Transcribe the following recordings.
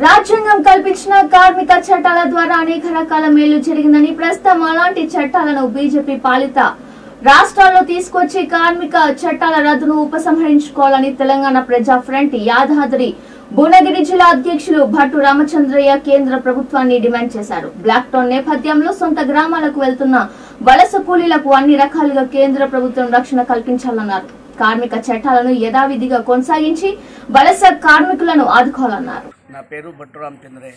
రాజ్యాంగం కల్పించిన కార్మిక చట్టాల ద్వారా అనేక రకాల మేలు జరిగిందని ప్రస్తుతం అలాంటి చట్టాలను బీజేపీ పాలిత రాష్ట్రాల్లో తీసుకొచ్చి కార్మిక చట్టాల రద్దును ఉపసంహరించుకోవాలని తెలంగాణ ప్రజా ఫ్రంట్ యాదాద్రి భువనగిరి జిల్లా అధ్యక్షులు భట్టు రామచంద్రయ్య కేంద్ర ప్రభుత్వాన్ని డిమాండ్ చేశారు బ్లాక్ టౌన్ నేపథ్యంలో సొంత గ్రామాలకు వెళ్తున్న వలస కూలీలకు అన్ని రకాలుగా కేంద్ర ప్రభుత్వం రక్షణ కల్పించాలన్నారు కార్మిక చట్టాలను యథావిధిగా కొనసాగించి వలస కార్మికులను ఆదుకోవాలన్నారు నా పేరు భట్టు రామచంద్రయ్య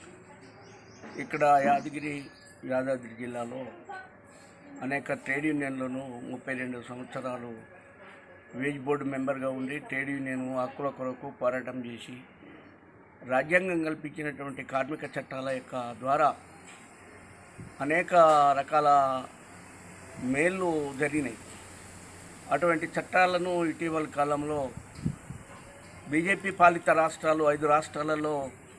ఇక్కడ యాదగిరి యాదాద్రి జిల్లాలో అనేక ట్రేడ్ యూనియన్లను ముప్పై రెండు సంవత్సరాలు వేజ్ బోర్డు మెంబర్గా ఉండి ట్రేడ్ యూనియన్ హక్కుల కొరకు పోరాటం చేసి రాజ్యాంగం కల్పించినటువంటి కార్మిక చట్టాల యొక్క ద్వారా అనేక రకాల మేళ్ళు జరిగినాయి అటువంటి చట్టాలను ఇటీవల కాలంలో బీజేపీ పాలిత రాష్ట్రాలు ఐదు రాష్ట్రాలలో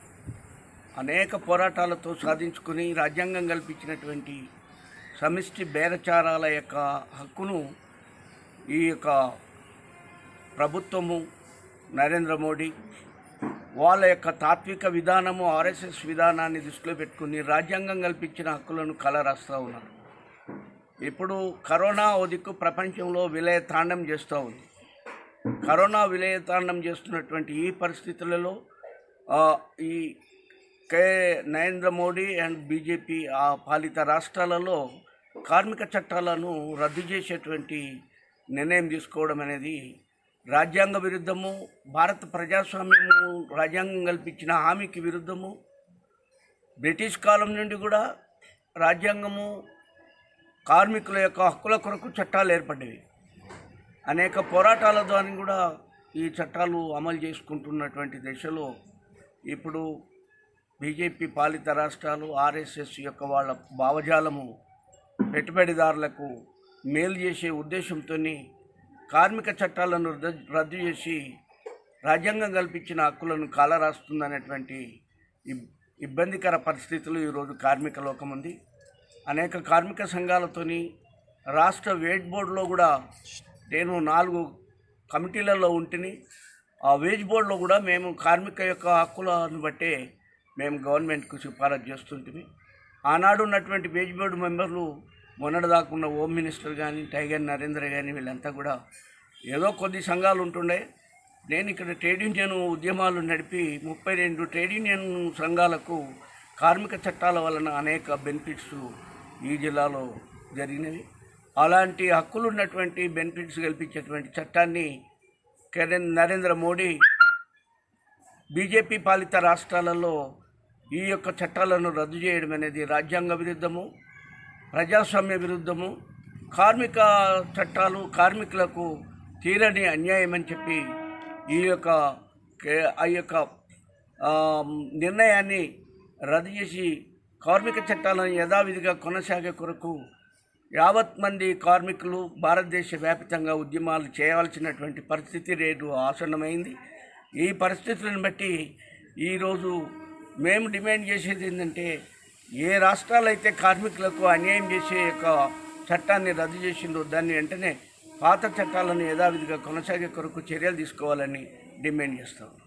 అనేక పోరాటాలతో సాధించుకుని రాజ్యాంగం కల్పించినటువంటి సమిష్టి బేరచారాల యొక్క హక్కును ఈ యొక్క ప్రభుత్వము నరేంద్ర మోడీ వాళ్ళ యొక్క తాత్విక విధానము ఆర్ఎస్ఎస్ విధానాన్ని దృష్టిలో పెట్టుకుని రాజ్యాంగం కల్పించిన హక్కులను కలరాస్తూ ఉన్నారు ఇప్పుడు కరోనా ఓ దిక్కు ప్రపంచంలో విలయతాండం చేస్తూ ఉంది కరోనా విలయతాండం చేస్తున్నటువంటి ఈ పరిస్థితులలో ఆ, ఈ కే నరేంద్ర మోడీ అండ్ బీజేపీ ఆ పాలిత రాష్ట్రాలలో కార్మిక చట్టాలను రద్దు చేసేటువంటి నిర్ణయం తీసుకోవడం అనేది రాజ్యాంగ విరుద్ధము భారత ప్రజాస్వామ్యము రాజ్యాంగం కల్పించిన హామీకి విరుద్ధము బ్రిటిష్ కాలం నుండి కూడా రాజ్యాంగము కార్మికుల యొక్క హక్కుల కొరకు చట్టాలు ఏర్పడ్డవి అనేక పోరాటాల ద్వారా కూడా ఈ చట్టాలు అమలు చేసుకుంటున్నటువంటి దశలో ఇప్పుడు బీజేపీ పాలిత రాష్ట్రాలు ఆర్ఎస్ఎస్ యొక్క వాళ్ళ భావజాలము పెట్టుబడిదారులకు మేలు చేసే ఉద్దేశంతో కార్మిక చట్టాలను రద్దు రద్దు చేసి రాజ్యాంగం కల్పించిన హక్కులను కాలరాస్తుందనేటువంటి ఇబ్- ఇబ్బందికర పరిస్థితులు ఈరోజు కార్మిక లోకం ఉంది అనేక కార్మిక సంఘాలతోని రాష్ట్ర వేట్ బోర్డులో కూడా నేను నాలుగు కమిటీలలో ఉంటిని ఆ వేజ్ బోర్డులో కూడా మేము కార్మిక యొక్క హక్కులను బట్టే మేము గవర్నమెంట్కు సిఫారసు చేస్తుంటిమి ఆనాడు ఉన్నటువంటి వేజ్ బోర్డు మెంబర్లు మొన్నటిదాకా ఉన్న హోమ్ మినిస్టర్ కానీ టైగర్ నరేంద్ర కానీ వీళ్ళంతా కూడా ఏదో కొద్ది సంఘాలు ఉంటుండే నేను ఇక్కడ ట్రేడ్ యూనియన్ ఉద్యమాలు నడిపి ముప్పై రెండు ట్రేడ్ యూనియన్ సంఘాలకు కార్మిక చట్టాల వలన అనేక బెనిఫిట్స్ ఈ జిల్లాలో జరిగినవి అలాంటి హక్కులు ఉన్నటువంటి బెనిఫిట్స్ కల్పించేటువంటి చట్టాన్ని కెరెన్ నరేంద్ర మోడీ బీజేపీ పాలిత రాష్ట్రాలలో ఈ యొక్క చట్టాలను రద్దు చేయడం అనేది రాజ్యాంగ విరుద్ధము ప్రజాస్వామ్య విరుద్ధము కార్మిక చట్టాలు కార్మికులకు తీరని అన్యాయం అని చెప్పి ఈ యొక్క కే- ఆ యొక్క ఆ, నిర్ణయాన్ని రద్దు చేసి కార్మిక చట్టాలను యథావిధిగా కొనసాగే కొరకు యావత్ మంది కార్మికులు భారతదేశ వ్యాప్తంగా ఉద్యమాలు చేయవలసినటువంటి పరిస్థితి రేటు ఆసన్నమైంది ఈ పరిస్థితులను బట్టి ఈరోజు మేము డిమాండ్ చేసేది ఏంటంటే ఏ రాష్ట్రాలైతే కార్మికులకు అన్యాయం చేసే యొక్క చట్టాన్ని రద్దు చేసిందో దాన్ని వెంటనే పాత చట్టాలను యథావిధిగా కొనసాగే కొరకు చర్యలు తీసుకోవాలని డిమాండ్ చేస్తాం